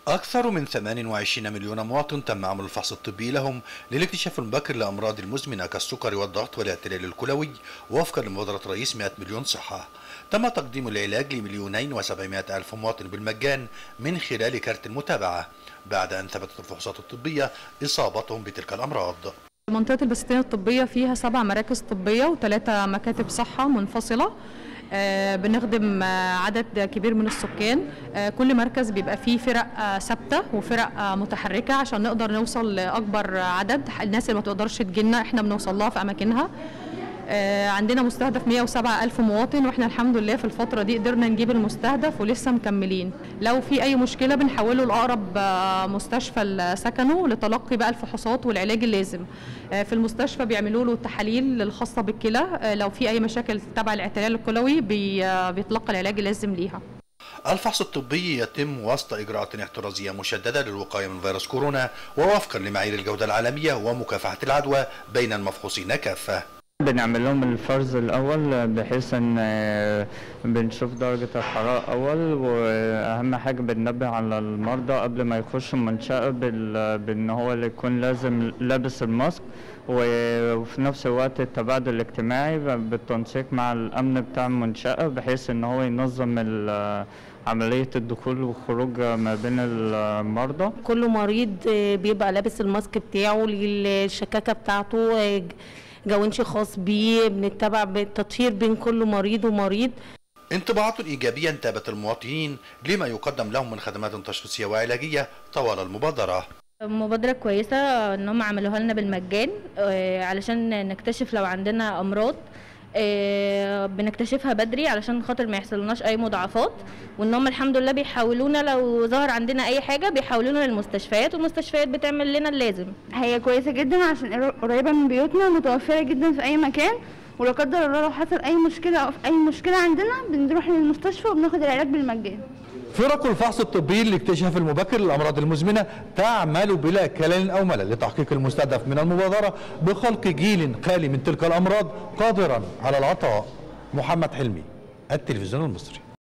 أكثر من 28 مليون مواطن تم عمل الفحص الطبي لهم للاكتشاف المبكر لأمراض المزمنة كالسكر والضغط والاعتلال الكلوي وفقا لمبادرة رئيس 100 مليون صحة تم تقديم العلاج لمليونين وسبعمائة ألف مواطن بالمجان من خلال كارت المتابعة بعد أن ثبتت الفحوصات الطبية إصابتهم بتلك الأمراض منطقة البساتين الطبية فيها سبع مراكز طبية وثلاثة مكاتب صحة منفصلة آه، بنخدم آه، عدد كبير من السكان آه، كل مركز بيبقى فيه فرق آه، ثابته وفرق آه، متحركه عشان نقدر نوصل لاكبر عدد الناس اللي ما تقدرش تجينا احنا بنوصل لها في اماكنها آه، عندنا مستهدف 107 ألف مواطن واحنا الحمد لله في الفترة دي قدرنا نجيب المستهدف ولسه مكملين لو في أي مشكلة بنحوله لأقرب آه، مستشفى سكنه لتلقي بقى الفحوصات والعلاج اللازم آه، في المستشفى بيعملوا له التحاليل الخاصة بالكلى آه، لو في أي مشاكل تبع الاعتلال الكلوي بي- آه، بيتلقى العلاج اللازم ليها الفحص الطبي يتم وسط إجراءات احترازية مشددة للوقاية من فيروس كورونا ووفقا لمعايير الجودة العالمية ومكافحة العدوى بين المفحوصين كافة بنعمل لهم الفرز الأول بحيث إن آه، بنشوف درجة الحرارة أول وأهم حاجة بننبه على المرضى قبل ما يخشوا المنشأة بال- بإن هو اللي يكون لازم لابس الماسك و- وفي نفس الوقت التباعد الاجتماعي بالتنسيق مع الأمن بتاع المنشأة بحيث إن هو ينظم ال- عملية الدخول والخروج ما بين المرضى كل مريض آه، بيبقى لابس الماسك بتاعه الشكاكة بتاعته آه، جوانش خاص بيه بنتبع بالتطهير بين كل مريض ومريض انطباعات إيجابية انتابت المواطنين لما يقدم لهم من خدمات تشخيصية وعلاجية طوال المبادرة مبادرة كويسة ان هم عملوها لنا بالمجان آه، علشان نكتشف لو عندنا امراض آه، بنكتشفها بدري علشان خاطر ما يحصلناش اي مضاعفات وان هم الحمد لله بيحولونا لو ظهر عندنا اي حاجة بيحولونا للمستشفيات والمستشفيات بتعمل لنا اللازم هي كويسة جدا عشان قريبة من بيوتنا متوفرة جدا في أي مكان ولو قدر الله لو حصل أي مشكلة أو في أي مشكلة عندنا بنروح للمستشفى وبناخد العلاج بالمجان فرق الفحص الطبي لاكتشاف المبكر للأمراض المزمنة تعمل بلا كلال أو ملل لتحقيق المستهدف من المبادرة بخلق جيل خالي من تلك الأمراض قادرا على العطاء محمد حلمي التلفزيون المصري